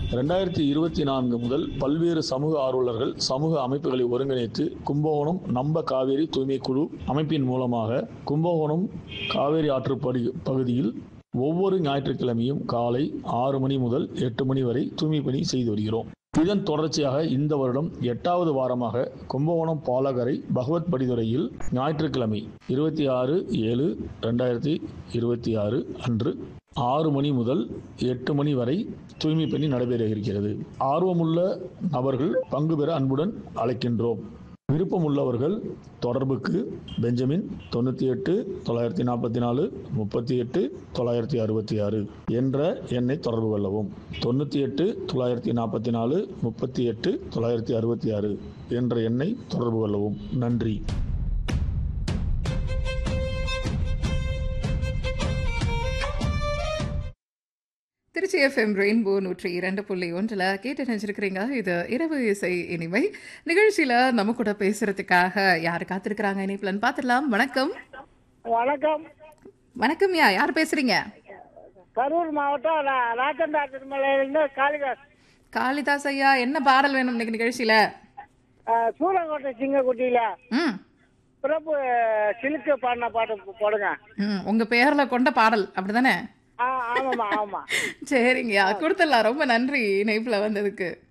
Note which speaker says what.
Speaker 1: ரெண்டாயிரத்தி இருபத்தி நான்கு முதல் பல்வேறு சமூக ஆர்வலர்கள் சமூக அமைப்புகளை ஒருங்கிணைத்து கும்பகோணம் நம்ப காவேரி தூய்மை குழு அமைப்பின் மூலமாக கும்பகோணம் காவேரி ஆற்று படி- பகுதியில் ஒவ்வொரு ஞாயிற்றுக்கிழமையும் காலை ஆறு மணி முதல் எட்டு மணி வரை தூய்மை பணி செய்து வருகிறோம் இதன் தொடர்ச்சியாக இந்த வருடம் எட்டாவது வாரமாக கும்பகோணம் பாலகரை பகவத் படிதுறையில் ஞாயிற்றுக்கிழமை இருபத்தி ஆறு ஏழு ரெண்டாயிரத்தி இருபத்தி ஆறு அன்று ஆறு மணி முதல் எட்டு மணி வரை தூய்மை பணி நடைபெற இருக்கிறது ஆர்வமுள்ள நபர்கள் பங்கு பெற அன்புடன் அழைக்கின்றோம் விருப்பமுள்ளவர்கள் தொடர்புக்கு பெஞ்சமின் தொண்ணூற்றி எட்டு தொள்ளாயிரத்தி நாற்பத்தி நாலு முப்பத்தி எட்டு தொள்ளாயிரத்தி அறுபத்தி ஆறு என்ற எண்ணை தொடர்பு கொள்ளவும் தொண்ணூற்றி எட்டு தொள்ளாயிரத்தி நாற்பத்தி நாலு முப்பத்தி எட்டு தொள்ளாயிரத்தி அறுபத்தி ஆறு என்ற எண்ணை தொடர்பு கொள்ளவும் நன்றி
Speaker 2: திருச்சி எஃப்எம் ரெயின்போ நூற்றி இரண்டு புள்ளி ஒன்றில் கேட்டு நினைச்சிருக்கிறீங்க இது இரவு இசை இனிமை நிகழ்ச்சியில் நம்ம கூட பேசுறதுக்காக யார் காத்திருக்கிறாங்க இணைப்புலன்னு பார்த்துடலாம் வணக்கம்
Speaker 3: வணக்கம்
Speaker 2: வணக்கம் யா யார் பேசுறீங்க
Speaker 3: கரூர் மாவட்டம் ரா- ராஜந்தா திருமலையிலிருந்து காளிதாஸ்
Speaker 2: காளிதாஸ் ஐயா என்ன பாடல் வேணும் இன்னைக்கு நிகழ்ச்சியில
Speaker 3: அஹ், சூரங்கோட்டை சிங்கக்குட்டியில
Speaker 2: ம்
Speaker 3: பிரபு சிலுக்கு பாடின பாட்டு போ- போடுங்க
Speaker 2: ம் உங்க பேர்ல கொண்ட பாடல் அப்படிதானே
Speaker 3: ஆ ஆமாம்மா ஆமாம்
Speaker 2: சரிங்கய்யா கொடுத்துடலாம் ரொம்ப நன்றி இணைப்புல வந்ததுக்கு